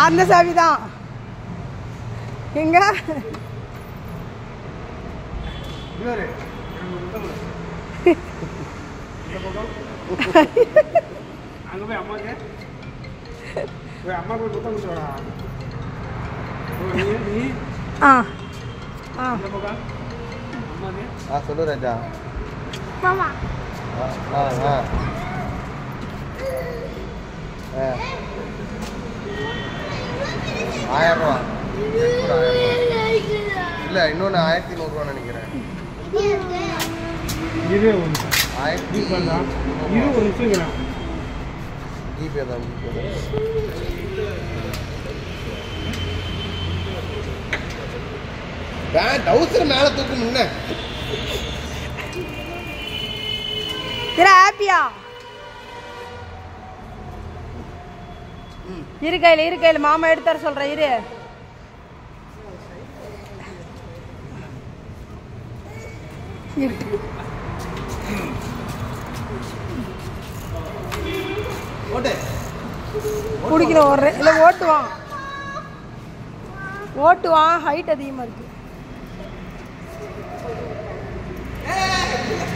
அந்த சாவி தான் எங்க இவரு இந்த பக்கம் அங்க போய் அம்மாக்கு போய் அம்மா போய் முத்தம் கொடுத்துடா நீ நீ ஆ ஆ இந்த பக்கம் அம்மாக்கு ஆ சொல்லு ராஜா மாமா ஆ ஆ ஆ ஆ. ஆயிரம் ரூபா கூட ஆயிரம் ரூபா இல்லை இன்னொன்று ஆயிரத்தி நூறுரூவா நினைக்கிறேன் இதே ஒன்று ஆயிரத்தி பண்ணா இது ஒரு நிமிஷம் ஜிபே தான் ஜிபே தான் பேண்ட் டவுசர் மேலே தூக்கு முன்ன இரு ஹாப்பியா இரு கையில் இரு கையில் மாமா எடுத்தார சொல்கிறேன் இரு இரு. ஓட்டு குடிக்கிற ஓடுறேன் இல்லை ஓட்டுவான் ஓட்டுவான் ஹைட் அதிகமாக இருக்கு